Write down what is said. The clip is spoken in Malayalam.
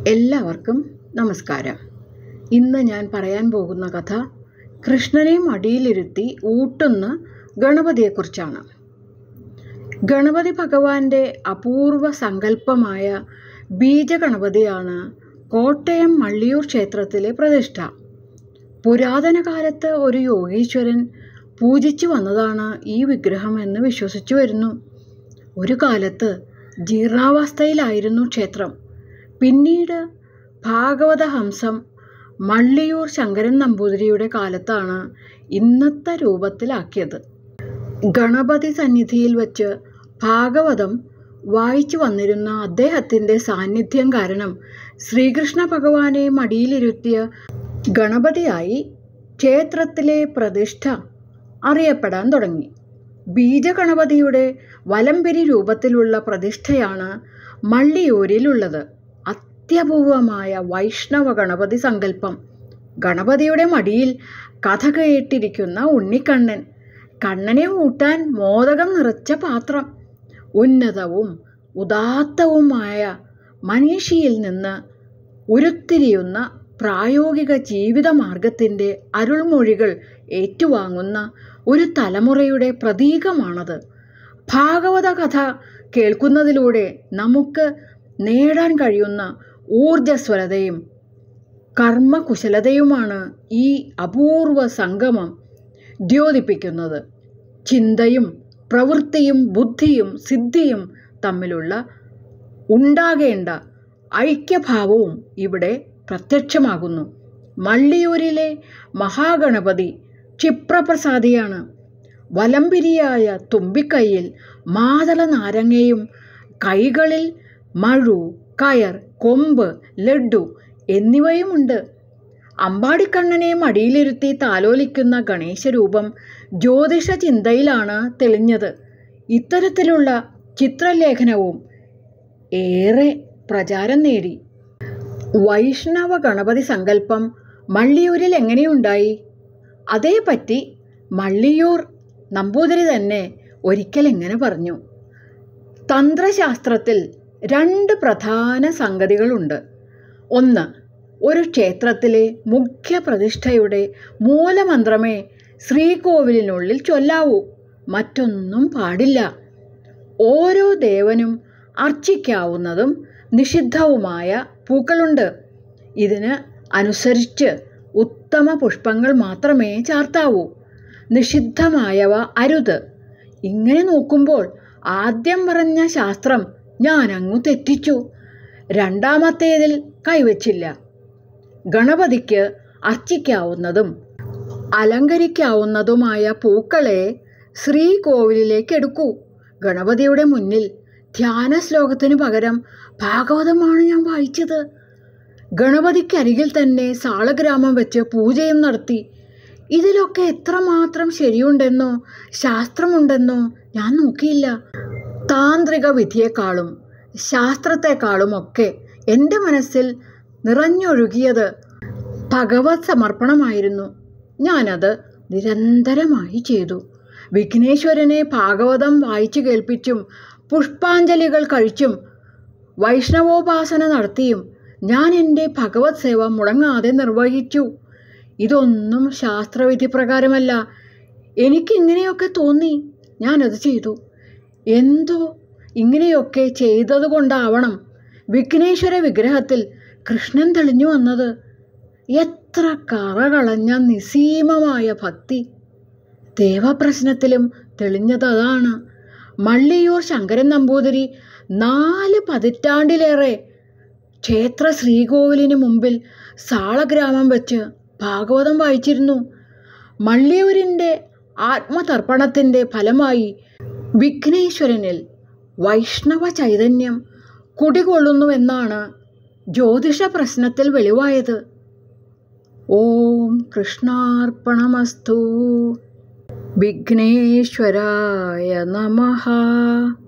എല്ലാവർക്കും നമസ്കാരം ഇന്ന് ഞാൻ പറയാൻ പോകുന്ന കഥ കൃഷ്ണനെ മടിയിലിരുത്തി ഊട്ടുന്ന ഗണപതിയെക്കുറിച്ചാണ് ഗണപതി ഭഗവാന്റെ അപൂർവ സങ്കല്പമായ ബീജഗണപതിയാണ് കോട്ടയം മള്ളിയൂർ ക്ഷേത്രത്തിലെ പ്രതിഷ്ഠ പുരാതന കാലത്ത് ഒരു യോഗീശ്വരൻ പൂജിച്ചു വന്നതാണ് ഈ വിഗ്രഹം എന്ന് വിശ്വസിച്ചു വരുന്നു ഒരു കാലത്ത് ജീർണാവസ്ഥയിലായിരുന്നു ക്ഷേത്രം പിന്നീട് ഭാഗവത ഹംസം മള്ളിയൂർ ശങ്കരൻ നമ്പൂതിരിയുടെ കാലത്താണ് ഇന്നത്തെ രൂപത്തിലാക്കിയത് ഗണപതി സന്നിധിയിൽ വച്ച് ഭാഗവതം വായിച്ചു വന്നിരുന്ന അദ്ദേഹത്തിൻ്റെ സാന്നിധ്യം കാരണം ശ്രീകൃഷ്ണ ഭഗവാനെ മടിയിലിരുത്തിയ ഗണപതിയായി ക്ഷേത്രത്തിലെ പ്രതിഷ്ഠ അറിയപ്പെടാൻ തുടങ്ങി ബീജഗണപതിയുടെ വലംപിരി രൂപത്തിലുള്ള പ്രതിഷ്ഠയാണ് മള്ളിയൂരിലുള്ളത് അത്യപൂർവമായ വൈഷ്ണവ ഗണപതി സങ്കല്പം ഗണപതിയുടെ മടിയിൽ കഥ കേട്ടിരിക്കുന്ന ഉണ്ണിക്കണ്ണൻ കണ്ണനെ ഊട്ടാൻ മോദകം നിറച്ച പാത്രം ഉന്നതവും ഉദാത്തവുമായ മനീഷിയിൽ നിന്ന് ഉരുത്തിരിയുന്ന പ്രായോഗിക ജീവിത മാർഗത്തിൻ്റെ അരുൾമൊഴികൾ ഏറ്റുവാങ്ങുന്ന ഒരു തലമുറയുടെ പ്രതീകമാണത് ഭാഗവത കഥ കേൾക്കുന്നതിലൂടെ നമുക്ക് നേടാൻ കഴിയുന്ന ഊർജസ്വലതയും കർമ്മകുശലതയുമാണ് ഈ അപൂർവ സംഗമം ദ്യോതിപ്പിക്കുന്നത് ചിന്തയും പ്രവൃത്തിയും ബുദ്ധിയും സിദ്ധിയും തമ്മിലുള്ള ഉണ്ടാകേണ്ട ഐക്യഭാവവും ഇവിടെ പ്രത്യക്ഷമാകുന്നു മള്ളിയൂരിലെ മഹാഗണപതി ക്ഷിപ്രപ്രസാദിയാണ് വലംപിരിയായ തുമ്പിക്കൈയിൽ മാതള നാരങ്ങയും കൈകളിൽ മഴു കയർ കൊമ്പ് ലഡ്ഡു എന്നിവയുമുണ്ട് അമ്പാടിക്കണ്ണനെ മടിയിലിരുത്തി താലോലിക്കുന്ന ഗണേശരൂപം ജ്യോതിഷ ചിന്തയിലാണ് തെളിഞ്ഞത് ഇത്തരത്തിലുള്ള ചിത്രലേഖനവും ഏറെ പ്രചാരം നേടി വൈഷ്ണവ ഗണപതി സങ്കല്പം മള്ളിയൂരിൽ എങ്ങനെയുണ്ടായി അതേപറ്റി മള്ളിയൂർ നമ്പൂതിരി തന്നെ ഒരിക്കൽ എങ്ങനെ പറഞ്ഞു തന്ത്രശാസ്ത്രത്തിൽ രണ്ട് പ്രധാന സംഗതികളുണ്ട് ഒന്ന് ഒരു ക്ഷേത്രത്തിലെ മുഖ്യ പ്രതിഷ്ഠയുടെ മൂലമന്ത്രമേ ശ്രീകോവിലിനുള്ളിൽ ചൊല്ലാവൂ മറ്റൊന്നും പാടില്ല ഓരോ ദേവനും അർച്ചിക്കാവുന്നതും നിഷിദ്ധവുമായ പൂക്കളുണ്ട് ഇതിന് അനുസരിച്ച് ഉത്തമ പുഷ്പങ്ങൾ മാത്രമേ ചാർത്താവൂ നിഷിദ്ധമായവ അരുത് ഇങ്ങനെ നോക്കുമ്പോൾ ആദ്യം പറഞ്ഞ ശാസ്ത്രം ഞാൻ അങ്ങു തെറ്റിച്ചു രണ്ടാമത്തേതിൽ കൈവച്ചില്ല ഗണപതിക്ക് അർച്ചിക്കാവുന്നതും അലങ്കരിക്കാവുന്നതുമായ പൂക്കളെ ശ്രീകോവിലിലേക്ക് എടുക്കൂ ഗണപതിയുടെ മുന്നിൽ ധ്യാന ശ്ലോകത്തിന് പകരം ഭാഗവതമാണ് ഞാൻ വായിച്ചത് ഗണപതിക്കരികിൽ തന്നെ സാളഗ്രാമം വെച്ച് പൂജയും നടത്തി ഇതിലൊക്കെ എത്രമാത്രം ശരിയുണ്ടെന്നോ ശാസ്ത്രമുണ്ടെന്നോ ഞാൻ നോക്കിയില്ല താന്ത്രിക വിധിയെക്കാളും ശാസ്ത്രത്തെക്കാളുമൊക്കെ എൻ്റെ മനസ്സിൽ നിറഞ്ഞൊഴുകിയത് ഭഗവത് സമർപ്പണമായിരുന്നു ഞാനത് നിരന്തരമായി ചെയ്തു വിഘ്നേശ്വരനെ ഭാഗവതം വായിച്ചു കേൾപ്പിച്ചും പുഷ്പാഞ്ജലികൾ കഴിച്ചും വൈഷ്ണവോപാസന നടത്തിയും ഞാൻ എൻ്റെ ഭഗവത് സേവ മുടങ്ങാതെ നിർവഹിച്ചു ഇതൊന്നും ശാസ്ത്രവിധി പ്രകാരമല്ല എനിക്കിങ്ങനെയൊക്കെ തോന്നി ഞാനത് ചെയ്തു എന്തോ ഇങ്ങനെയൊക്കെ ചെയ്തതുകൊണ്ടാവണം വിഘ്നേശ്വര വിഗ്രഹത്തിൽ കൃഷ്ണൻ തെളിഞ്ഞു വന്നത് എത്ര കറകളഞ്ഞ നിസീമമായ ഭക്തി ദേവപ്രശ്നത്തിലും തെളിഞ്ഞത് അതാണ് മള്ളിയൂർ ശങ്കരൻ നമ്പൂതിരി നാല് പതിറ്റാണ്ടിലേറെ ക്ഷേത്ര ശ്രീകോവിലിന് മുമ്പിൽ സാളഗ്രാമം വെച്ച് ഭാഗവതം വായിച്ചിരുന്നു മള്ളിയൂരിൻ്റെ ആത്മതർപ്പണത്തിൻ്റെ ഫലമായി വിഘ്നേശ്വരനിൽ വൈഷ്ണവ ചൈതന്യം കുടികൊള്ളുന്നുവെന്നാണ് ജ്യോതിഷ പ്രശ്നത്തിൽ വെളിവായത് ഓം കൃഷ്ണാർപ്പണമസ്തു വിഘ്നേശ്വരായ നമഃ